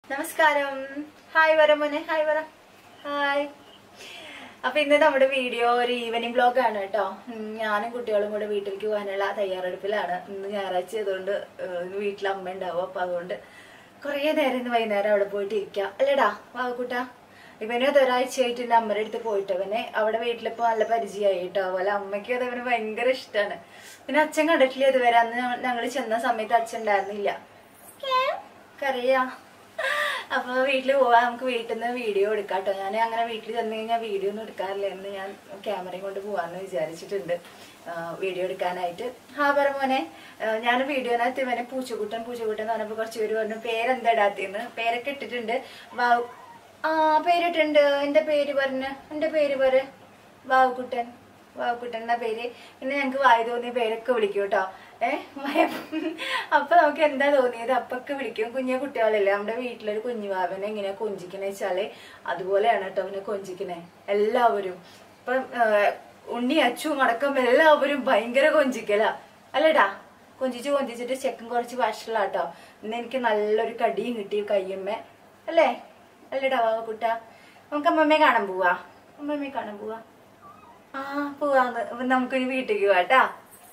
നമസ്കാരം ഹായ് വര മോനെ ഹായ് വര ഹായ് അപ്പൊ ഇന്ന് നമ്മുടെ വീഡിയോ ഒരു ഈവനിങ് ബ്ലോഗ് ആണ് കേട്ടോ ഉം, ഞാനും കുട്ടികളും കൂടെ വീട്ടിലേക്ക് പോകാനുള്ള തയ്യാറെടുപ്പിലാണ് ഇന്ന് ഞായറാഴ്ച ആയതുകൊണ്ട് ഏഹ്, വീട്ടിൽ അമ്മ ഉണ്ടാവും അപ്പൊ അതുകൊണ്ട് കുറേ നേരം ഇന്ന് വൈകുന്നേരം അവിടെ പോയിട്ട് ഇരിക്കാം അല്ലേടാ വാക്കുട്ട ഇവനും അത് ഒരാഴ്ചയായിട്ട് എൻ്റെ അമ്മയുടെ അടുത്ത് പോയിട്ട് അവനെ അവിടെ വീട്ടിലിപ്പോ നല്ല പരിചയമായി കേട്ടോ അതുപോലെ അമ്മയ്ക്കും അത് അവന് ഭയങ്കര ഇഷ്ടമാണ് പിന്നെ അച്ഛൻ കണ്ടിട്ടില്ല ഇതുവരെ അന്ന് ഞങ്ങൾ ചെന്ന സമയത്ത് അച്ഛൻ ഉണ്ടായിരുന്നില്ല കറിയാ അപ്പൊ വീട്ടിൽ പോവാ നമുക്ക് വീട്ടിൽ നിന്ന് വീഡിയോ എടുക്കാം കേട്ടോ ഞാൻ അങ്ങനെ വീട്ടിൽ ചെന്ന് കഴിഞ്ഞാൽ വീഡിയോ ഒന്നും എടുക്കാറില്ല എന്ന് ഞാൻ ക്യാമറയും കൊണ്ട് പോവാന്ന് വിചാരിച്ചിട്ടുണ്ട് ആ, വീഡിയോ എടുക്കാനായിട്ട് ഹാ പറ മോനെ ആ, ഞാൻ വീഡിയോനകത്ത് ഇവനെ പൂച്ചക്കുട്ടൻ പൂച്ചക്കുട്ടൻ എന്ന് പറഞ്ഞപ്പോൾ കുറച്ച് പേര് പറഞ്ഞു പേരെന്താ ഇടാത്തേന്ന് പേരൊക്കെ ഇട്ടിട്ടുണ്ട് വാവ് ആ പേരിട്ടുണ്ട് എന്റെ പേര് പറഞ്ഞ് എന്റെ പേര് പറ വാവുക്കുട്ടൻ വാവുക്കുട്ടൻ എന്ന പേര് പിന്നെ ഞങ്ങക്ക് വായി തോന്നിയ പേരൊക്കെ വിളിക്കും കേട്ടോ ഏഹ് അപ്പൊ നമുക്ക് എന്താ തോന്നിയത് അപ്പൊക്കെ വിളിക്കും കുഞ്ഞു കുട്ടികളല്ലേ നമ്മുടെ വീട്ടിലൊരു കുഞ്ഞു വാവനെ എങ്ങനെയാ കൊഞ്ചിക്കണ വെച്ചാല് അതുപോലെയാണ് കേട്ടോ അവനെ കൊഞ്ചിക്കണേ എല്ലാവരും ഇപ്പൊ ഉണ്ണി അച്ചും അടക്കം എല്ലാവരും ഭയങ്കര കൊഞ്ചിക്കല അല്ലേടാ കൊഞ്ചിച്ച് കൊഞ്ചിച്ചിട്ട് ചെക്കൻ കുറച്ച് വഷളാട്ടോ ഇന്ന് എനിക്ക് നല്ലൊരു കടിയും കിട്ടി കയ്യമ്മേ അല്ലേ അല്ലേടാ വാവക്കുട്ട നമുക്ക് അമ്മമ്മയെ കാണാൻ പോവാ അമ്മമ്മയെ കാണാൻ പോവാ ആ പോവാന്ന് അപ്പൊ നമുക്കൊരു വീട്ടിലേക്ക് പോവാട്ടാ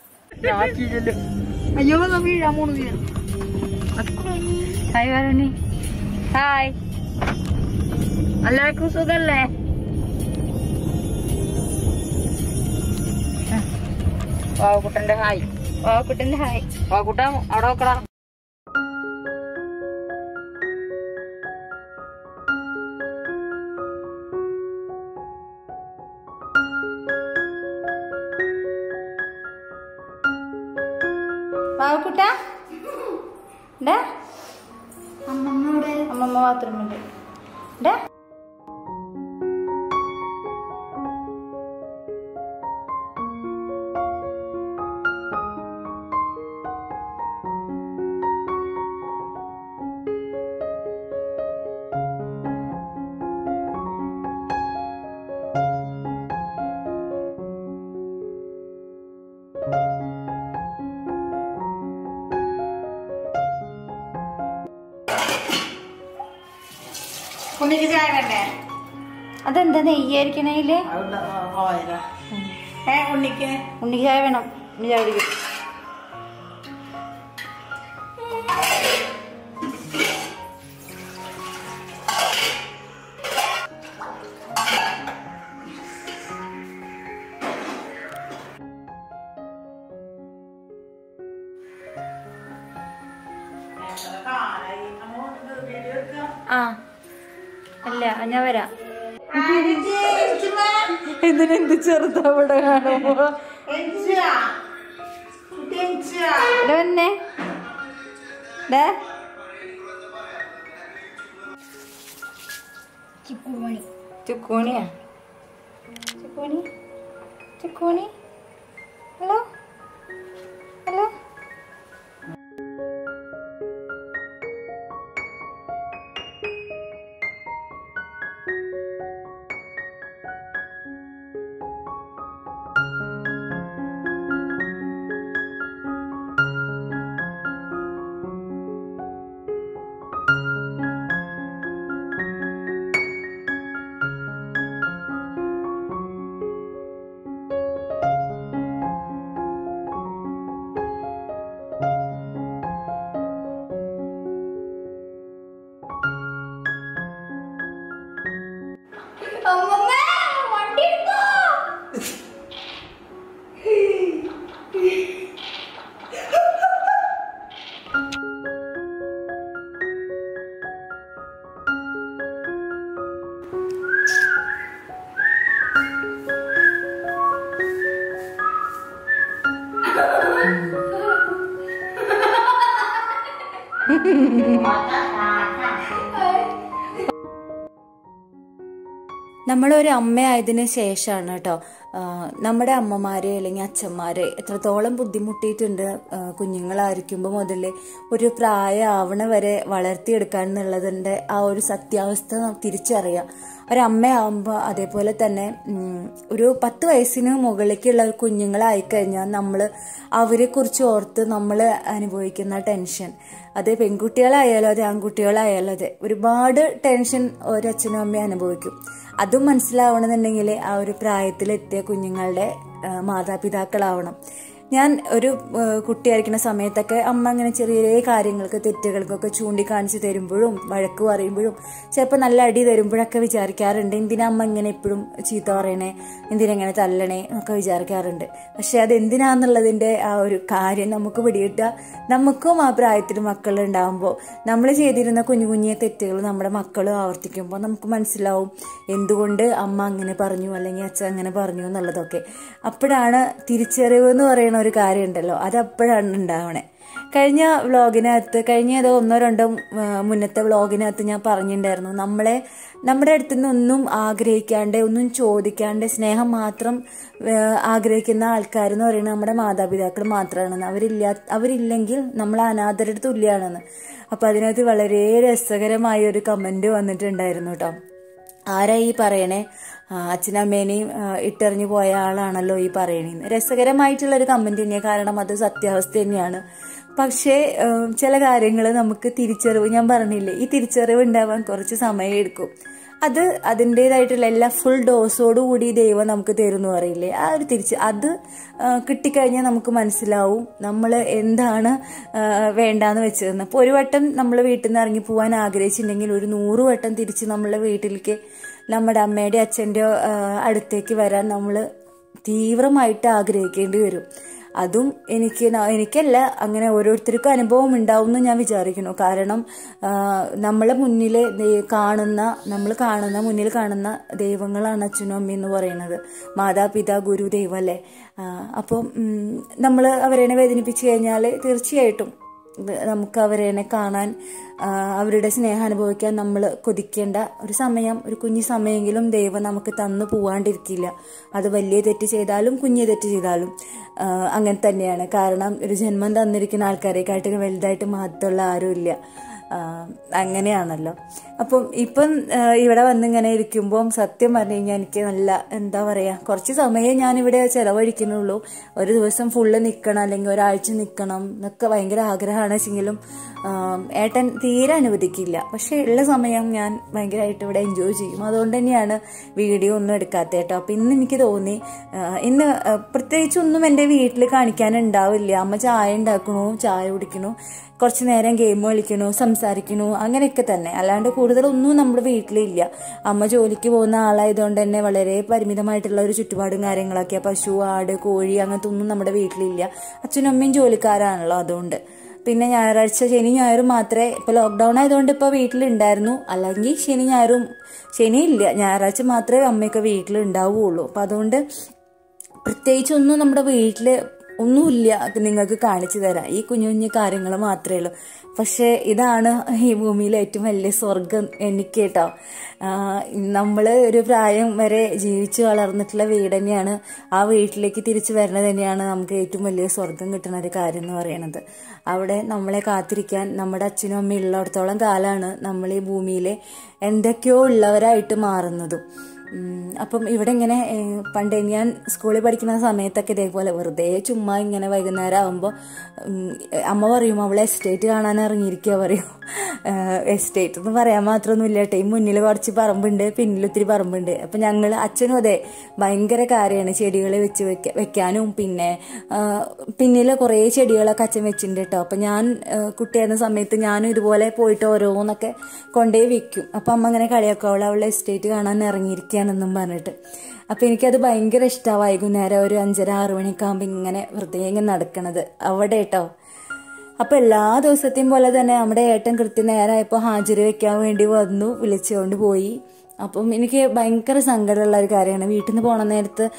അയ്യോ വീഴാൻ പോണു ഹായ് വരുണി ഹായ് എല്ലാവർക്കും സുഖല്ലേ വാവക്കുട്ടന്റെ ഹായ് വാവക്കുട്ടന്റെ ഹായ് വാവക്കുട്ട അവിടെ നോക്കടാ വാവക്കുട്ട ഡാ അമ്മമ്മ ബാത്റൂമുണ്ട് ഡാ ഉണ്ണിക്ക് ചായ വേണ്ടേ അതെന്താ നെയ്യായിരിക്കണേല് ഏ ഉണ്ണിക്ക് ഉണ്ണിക്ക് ചായ വേണം ഉണ്ണി ചായ കുടിക്കും ആ അല്ല ഞാൻ വരാം ഇതിനെന്ത് ചെറുതാ ഇവിടെ കാണുമ്പോ ഇവിടെ വന്നേ ഡേ ചുക്കോണിയാ ചുക്കോണി ചുക്കോണി ഹലോ ഹലോ നമ്മളൊരു അമ്മയായതിനു ശേഷമാണ് കേട്ടോ ആ, നമ്മുടെ അമ്മമാര് അല്ലെങ്കിൽ അച്ഛന്മാര് എത്രത്തോളം ബുദ്ധിമുട്ടിയിട്ടുണ്ട് ആ, കുഞ്ഞുങ്ങളായിരിക്കുമ്പോൾ മുതൽ ഒരു പ്രായമാവണ വരെ വളർത്തിയെടുക്കാൻ എന്നുള്ളതിന്റെ ആ ഒരു സത്യാവസ്ഥ നമുക്ക് തിരിച്ചറിയാം ഒരമ്മയാവുമ്പോൾ അതേപോലെ തന്നെ ഉം, ഒരു പത്ത് വയസ്സിന് മുകളിലേക്കുള്ള കുഞ്ഞുങ്ങളായി കഴിഞ്ഞാൽ നമ്മൾ അവരെ കുറിച്ച് ഓർത്ത് നമ്മൾ അനുഭവിക്കുന്ന ടെൻഷൻ അത് പെൺകുട്ടികളായാലും അതെ ആൺകുട്ടികളായാലും അതെ ഒരുപാട് ടെൻഷൻ ഒരച്ഛനും അമ്മയും അനുഭവിക്കും അതും മനസ്സിലാവണമെന്നുണ്ടെങ്കിൽ ആ ഒരു പ്രായത്തിലെത്തിയ കുഞ്ഞുങ്ങളുടെ ആ, മാതാപിതാക്കളാവണം ഞാൻ ഒരു ആ, കുട്ടിയായിരിക്കുന്ന സമയത്തൊക്കെ അമ്മ അങ്ങനെ ചെറിയ ചെറിയ കാര്യങ്ങൾക്ക് തെറ്റുകൾക്കൊക്കെ ചൂണ്ടിക്കാണിച്ച് തരുമ്പോഴും വഴക്ക് പറയുമ്പോഴും ചിലപ്പോൾ നല്ല അടി തരുമ്പോഴൊക്കെ വിചാരിക്കാറുണ്ട് എന്തിനാ അമ്മ ഇങ്ങനെ എപ്പോഴും ചീത്ത പറയണേ എന്തിനെങ്ങനെ തല്ലണേ എന്നൊക്കെ വിചാരിക്കാറുണ്ട് പക്ഷെ അത് എന്തിനാന്നുള്ളതിന്റെ ആ ഒരു കാര്യം നമുക്ക് പിടികിട്ടുക നമുക്കും ആ പ്രായത്തിൽ മക്കൾ ഉണ്ടാകുമ്പോൾ നമ്മൾ ചെയ്തിരുന്ന കുഞ്ഞു കുഞ്ഞു തെറ്റുകൾ നമ്മുടെ മക്കളും ആവർത്തിക്കുമ്പോൾ നമുക്ക് മനസ്സിലാവും എന്തുകൊണ്ട് അമ്മ അങ്ങനെ പറഞ്ഞു അല്ലെങ്കിൽ അച്ഛൻ അങ്ങനെ പറഞ്ഞു എന്നുള്ളതൊക്കെ അപ്പോഴാണ് തിരിച്ചറിവ് എന്ന് പറയുന്ന ഒരു കാര്യം ഉണ്ടല്ലോ അത് അപ്പോഴാണ് ഉണ്ടാവണേ കഴിഞ്ഞ വ്ളോഗിനകത്ത് കഴിഞ്ഞ ഏതോ ഒന്നോ രണ്ടോ ആ, മുന്നത്തെ വ്ളോഗിനകത്ത് ഞാൻ പറഞ്ഞിട്ടുണ്ടായിരുന്നു നമ്മളെ നമ്മുടെ അടുത്ത് നിന്ന് ഒന്നും ആഗ്രഹിക്കാണ്ട് ഒന്നും ചോദിക്കാണ്ട് സ്നേഹം മാത്രം ആ, ആഗ്രഹിക്കുന്ന ആൾക്കാരെന്ന് പറയുന്നത് നമ്മുടെ മാതാപിതാക്കൾ മാത്രമാണെന്ന് അവരില്ല അവരില്ലെങ്കിൽ നമ്മൾ അനാഥരുടെ തുല്യാണെന്ന് അപ്പൊ അതിനകത്ത് വളരെ രസകരമായ ഒരു കമന്റ് വന്നിട്ടുണ്ടായിരുന്നു കേട്ടോ ആരാ ഈ പറയണേ ആ, അച്ഛനമ്മേനെയും ആ, ഇട്ടെറിഞ്ഞു പോയ ആളാണല്ലോ ഈ പറയണേന്ന് രസകരമായിട്ടുള്ള ഒരു കമന്റ് തന്നെയാണ് കാരണം അത് സത്യാവസ്ഥ തന്നെയാണ് പക്ഷേ ഏം, ചില കാര്യങ്ങൾ നമുക്ക് തിരിച്ചറിവ് ഞാൻ പറഞ്ഞില്ലേ ഈ തിരിച്ചറിവ് ഉണ്ടാവാൻ കുറച്ച് സമയം എടുക്കും അത് അതിൻ്റെതായിട്ടുള്ള എല്ലാ ഫുൾ ഡോസോടു കൂടി ദൈവം നമുക്ക് തരുമെന്ന് പറയില്ലേ ആ ഒരു തിരിച്ച് അത് ആ, കിട്ടിക്കഴിഞ്ഞാൽ നമുക്ക് മനസ്സിലാവും നമ്മൾ എന്താണ് ആ, വേണ്ടാന്ന് വെച്ചതെന്ന് അപ്പോൾ ഒരു വട്ടം നമ്മൾ വീട്ടിൽ നിന്ന് ഇറങ്ങി പോകാൻ ആഗ്രഹിച്ചിട്ടുണ്ടെങ്കിൽ ഒരു നൂറ് വട്ടം തിരിച്ച് നമ്മളെ വീട്ടിലേക്ക് നമ്മുടെ അമ്മയുടെ അച്ഛൻ്റെ അടുത്തേക്ക് വരാൻ നമ്മൾ തീവ്രമായിട്ട് ആഗ്രഹിക്കേണ്ടി വരും അതും എനിക്ക് ന- എനിക്കല്ല അങ്ങനെ ഓരോരുത്തർക്കും അനുഭവം ഉണ്ടാവും എന്ന് ഞാൻ വിചാരിക്കുന്നു കാരണം ആ, നമ്മളെ മുന്നിൽ കാണുന്ന നമ്മൾ കാണുന്ന മുന്നിൽ കാണുന്ന ദൈവങ്ങളാണ് അച്ഛനും അമ്മയും എന്ന് പറയുന്നത് മാതാപിതാ ഗുരു ദൈവം അല്ലേ ആ, അപ്പം നമ്മൾ അവരെ വേദനിപ്പിച്ചു കഴിഞ്ഞാൽ തീർച്ചയായിട്ടും ഇത് നമുക്ക് അവരെ കാണാൻ ആ, അവരുടെ സ്നേഹം അനുഭവിക്കാൻ നമ്മൾ കൊതിക്കേണ്ട ഒരു സമയം ഒരു കുഞ്ഞു സമയമെങ്കിലും ദൈവം നമുക്ക് തന്നു പോവാണ്ടിരിക്കില്ല അത് വലിയ തെറ്റ് ചെയ്താലും കുഞ്ഞു തെറ്റ് ചെയ്താലും ആ, അങ്ങനെ തന്നെയാണ് കാരണം ഒരു ജന്മം തന്നിരിക്കുന്ന ആൾക്കാരെക്കാട്ടിലും വലുതായിട്ട് മഹത്വമുള്ള ആരുമില്ല ആ, അങ്ങനെയാണല്ലോ അപ്പം ഇപ്പം ആ, ഇവിടെ വന്നിങ്ങനെ ഇരിക്കുമ്പോൾ സത്യം പറഞ്ഞു കഴിഞ്ഞാൽ എനിക്ക് നല്ല എന്താ പറയാ കുറച്ച് സമയം ഞാൻ ഇവിടെ ചെലവഴിക്കുന്നുള്ളൂ ഒരു ദിവസം ഫുള്ള് നിൽക്കണം അല്ലെങ്കിൽ ഒരാഴ്ച നിൽക്കണം എന്നൊക്കെ ഭയങ്കര ആഗ്രഹമാണ് വെച്ചെങ്കിലും ആ, ഏട്ടൻ തീരെ അനുവദിക്കില്ല പക്ഷെ ഉള്ള സമയം ഞാൻ ഭയങ്കരമായിട്ട് ഇവിടെ എൻജോയ് ചെയ്യും അതുകൊണ്ട് തന്നെയാണ് വീഡിയോ ഒന്നും എടുക്കാത്ത കേട്ടോ അപ്പം ഇന്ന് എനിക്ക് തോന്നി ആ, ഇന്ന് ആ, പ്രത്യേകിച്ചൊന്നും എൻ്റെ വീട്ടിൽ കാണിക്കാനുണ്ടാവില്ല അമ്മ ചായ ഉണ്ടാക്കണു ചായ കുടിക്കണു കുറച്ച് നേരം ഗെയിം കളിക്കണു സംസാരിക്കണു അങ്ങനെയൊക്കെ തന്നെ അല്ലാണ്ട് കൂടുതലൊന്നും നമ്മുടെ വീട്ടിലില്ല അമ്മ ജോലിക്ക് പോകുന്ന ആളായതുകൊണ്ട് തന്നെ വളരെ പരിമിതമായിട്ടുള്ള ഒരു ചുറ്റുപാടും കാര്യങ്ങളൊക്കെ പശു ആട് കോഴി അങ്ങനത്തെ ഒന്നും നമ്മുടെ വീട്ടിലില്ല അച്ഛനും അമ്മയും ജോലിക്കാരാണല്ലോ അതുകൊണ്ട് പിന്നെ ഞായറാഴ്ച ശനി ഞായറും മാത്രമേ ഇപ്പൊ ലോക്ക്ഡൌൺ ആയതുകൊണ്ട് ഇപ്പൊ വീട്ടിലുണ്ടായിരുന്നു അല്ലെങ്കിൽ ശനി ഞായറും ശനി ഇല്ല ഞായറാഴ്ച മാത്രമേ അമ്മയൊക്കെ വീട്ടിൽ ഉണ്ടാവുകയുള്ളൂ അപ്പൊ അതുകൊണ്ട് പ്രത്യേകിച്ചൊന്നും നമ്മുടെ വീട്ടില് ഒന്നുമില്ല നിങ്ങൾക്ക് കാണിച്ചു തരാം ഈ കുഞ്ഞു കുഞ്ഞു കാര്യങ്ങൾ മാത്രമേ ഉള്ളൂ പക്ഷെ ഇതാണ് ഈ ഭൂമിയിലെ ഏറ്റവും വലിയ സ്വർഗം എനിക്ക് കേട്ടോ നമ്മൾ ഒരു പ്രായം വരെ ജീവിച്ചു വളർന്നിട്ടുള്ള വീട് തന്നെയാണ് ആ വീട്ടിലേക്ക് തിരിച്ചു വരുന്നത് തന്നെയാണ് നമുക്ക് ഏറ്റവും വലിയ സ്വർഗം കിട്ടുന്ന ഒരു കാര്യം എന്ന് പറയുന്നത് അവിടെ നമ്മളെ കാത്തിരിക്കാൻ നമ്മുടെ അച്ഛനും അമ്മയും ഉള്ളിടത്തോളം കാലമാണ് നമ്മൾ ഈ ഭൂമിയിലെ എന്തൊക്കെയോ ഉള്ളവരായിട്ട് മാറുന്നതും ഉം, അപ്പം ഇവിടെ ഇങ്ങനെ ഏ, പണ്ട് ഞാൻ സ്കൂളിൽ പഠിക്കുന്ന സമയത്തൊക്കെ ഇതേപോലെ വെറുതെ ചുമ്മാ ഇങ്ങനെ വൈകുന്നേരം ആകുമ്പോൾ അമ്മ പറയും അവളെ എസ്റ്റേറ്റ് കാണാൻ ഇറങ്ങിയിരിക്കുക പറയും എസ്റ്റേറ്റ് എന്ന് പറയാൻ മാത്രമൊന്നുമില്ല കേട്ടോ ഈ മുന്നിൽ കുറച്ച് പറമ്പുണ്ട് പിന്നിൽ ഒത്തിരി പറമ്പുണ്ട് അപ്പം ഞങ്ങൾ അച്ഛനും അതെ ഭയങ്കര കാര്യമാണ് ചെടികൾ വെച്ച് വെക്ക വെക്കാനും പിന്നെ ആ, പിന്നിൽ കുറേ ചെടികളൊക്കെ അച്ഛൻ വെച്ചിട്ടുണ്ട് കേട്ടോ അപ്പം ഞാൻ ആ, കുട്ടിയായിരുന്ന സമയത്ത് ഞാനും ഇതുപോലെ പോയിട്ട് ഓരോന്നൊക്കെ കൊണ്ടുപോയി വെക്കും അപ്പം അമ്മ അങ്ങനെ കളിയാക്കും അവൾ അവളുടെ എസ്റ്റേറ്റ് കാണാൻ ഇറങ്ങിയിരിക്കുകയാണെന്നും പറഞ്ഞിട്ട് അപ്പം എനിക്കത് ഭയങ്കര ഇഷ്ടമാണ് വൈകുന്നേരം ഒരു അഞ്ചര ആറു മണിയൊക്കെ ആകുമ്പോൾ ഇങ്ങനെ വെറുതെ ഇങ്ങനെ നടക്കണത് അവിടെ കേട്ടോ അപ്പൊ എല്ലാ ദിവസത്തെയും പോലെ തന്നെ നമ്മുടെ ഏട്ടൻ കൃത്യം നേരമായപ്പോൾ ഹാജര് വെക്കാൻ വേണ്ടി വന്നു വിളിച്ചുകൊണ്ട് പോയി അപ്പം എനിക്ക് ഭയങ്കര സങ്കടമുള്ള ഒരു കാര്യമാണ് വീട്ടിൽ നിന്ന് പോണ നേരത്ത്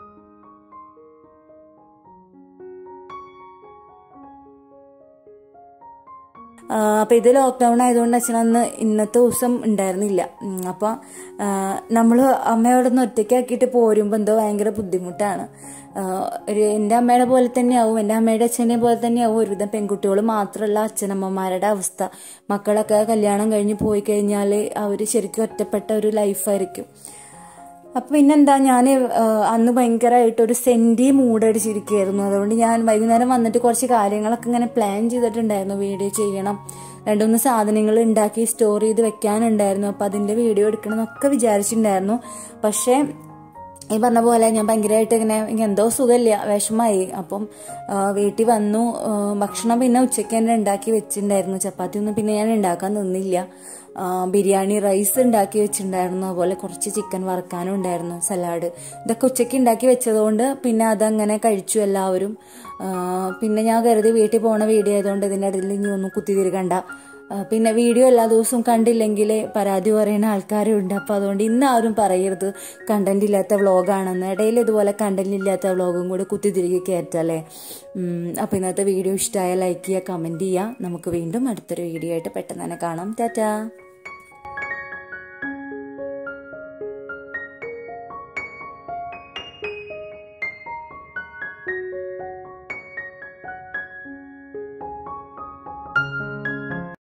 ആ, അപ്പൊ ഇത് ലോക്ക്ഡൌൺ ആയതുകൊണ്ട് അച്ഛനന്ന് ഇന്നത്തെ ദിവസം ഉണ്ടായിരുന്നില്ല ഉം, അപ്പൊ ആ, നമ്മള് അമ്മയോടൊന്ന് ഒറ്റയ്ക്കാക്കിയിട്ട് പോരുമ്പോ എന്തോ ഭയങ്കര ബുദ്ധിമുട്ടാണ് ആ, ഒരു എന്റെ അമ്മയുടെ പോലെ തന്നെയാവും എന്റെ അമ്മയുടെ അച്ഛനെ പോലെ തന്നെയാവും ഒരുവിധം പെൺകുട്ടികൾ മാത്രമല്ല അച്ഛനമ്മമാരുടെ അവസ്ഥ മക്കളൊക്കെ കല്യാണം കഴിഞ്ഞ് പോയി കഴിഞ്ഞാൽ അവര് ശരിക്കും ഒറ്റപ്പെട്ട ഒരു ലൈഫായിരിക്കും അപ്പൊ പിന്നെന്താ ഞാൻ അന്ന് ഭയങ്കരമായിട്ട് ഒരു സെന്റി മൂടടിച്ചിരിക്കുകയായിരുന്നു അതുകൊണ്ട് ഞാൻ വൈകുന്നേരം വന്നിട്ട് കുറച്ച് കാര്യങ്ങളൊക്കെ ഇങ്ങനെ പ്ലാൻ ചെയ്തിട്ടുണ്ടായിരുന്നു വീഡിയോ ചെയ്യണം രണ്ടുമൂന്ന് സാധനങ്ങൾ ഉണ്ടാക്കി സ്റ്റോർ ചെയ്ത് വെക്കാനുണ്ടായിരുന്നു അപ്പൊ അതിന്റെ വീഡിയോ എടുക്കണം എന്നൊക്കെ വിചാരിച്ചിട്ടുണ്ടായിരുന്നു പക്ഷേ ഈ പറഞ്ഞ പോലെ ഞാൻ ഭയങ്കരമായിട്ട് ഇങ്ങനെ എനിക്ക് എന്തോ സുഖമില്ല വിഷമായി അപ്പം ആ, വീട്ടിൽ വന്നു ആ, ഭക്ഷണം പിന്നെ ഉച്ചയ്ക്ക് തന്നെ ഉണ്ടാക്കി വെച്ചിട്ടുണ്ടായിരുന്നു ചപ്പാത്തി ഒന്നും പിന്നെ ഞാൻ ഉണ്ടാക്കാൻ നിന്നില്ല ആ, ബിരിയാണി റൈസ് ഉണ്ടാക്കി വെച്ചിട്ടുണ്ടായിരുന്നു അതുപോലെ കുറച്ച് ചിക്കൻ വറുക്കാനും ഉണ്ടായിരുന്നു സലാഡ് ഇതൊക്കെ ഉച്ചയ്ക്ക് ഉണ്ടാക്കി വെച്ചതുകൊണ്ട് പിന്നെ അതങ്ങനെ കഴിച്ചു എല്ലാവരും ആ, പിന്നെ ഞാൻ കരുതി വീട്ടിൽ പോണ വീഡിയോ ആയതുകൊണ്ട് ഇതിൻ്റെ ഇടയിൽ ഇനി ഒന്നും കുത്തിതിരികണ്ട ആ, പിന്നെ വീഡിയോ എല്ലാ ദിവസവും കണ്ടില്ലെങ്കിൽ പരാതി പറയുന്ന ആൾക്കാരും ഉണ്ട് അപ്പോൾ അതുകൊണ്ട് ഇന്ന് ആരും പറയരുത് കണ്ടന്റ് ഇല്ലാത്ത വ്ളോഗാണെന്ന് ഇടയിൽ ഇതുപോലെ കണ്ടന്റ് ഇല്ലാത്ത വ്ളോഗും കൂടി കുത്തിത്തിരികെ കയറ്റല്ലേ അപ്പോൾ ഇന്നത്തെ വീഡിയോ ഇഷ്ടമായ ലൈക്ക് ചെയ്യുക കമൻറ്റ് ചെയ്യുക നമുക്ക് വീണ്ടും അടുത്തൊരു വീഡിയോ ആയിട്ട് പെട്ടെന്ന് തന്നെ കാണാം ടാറ്റാ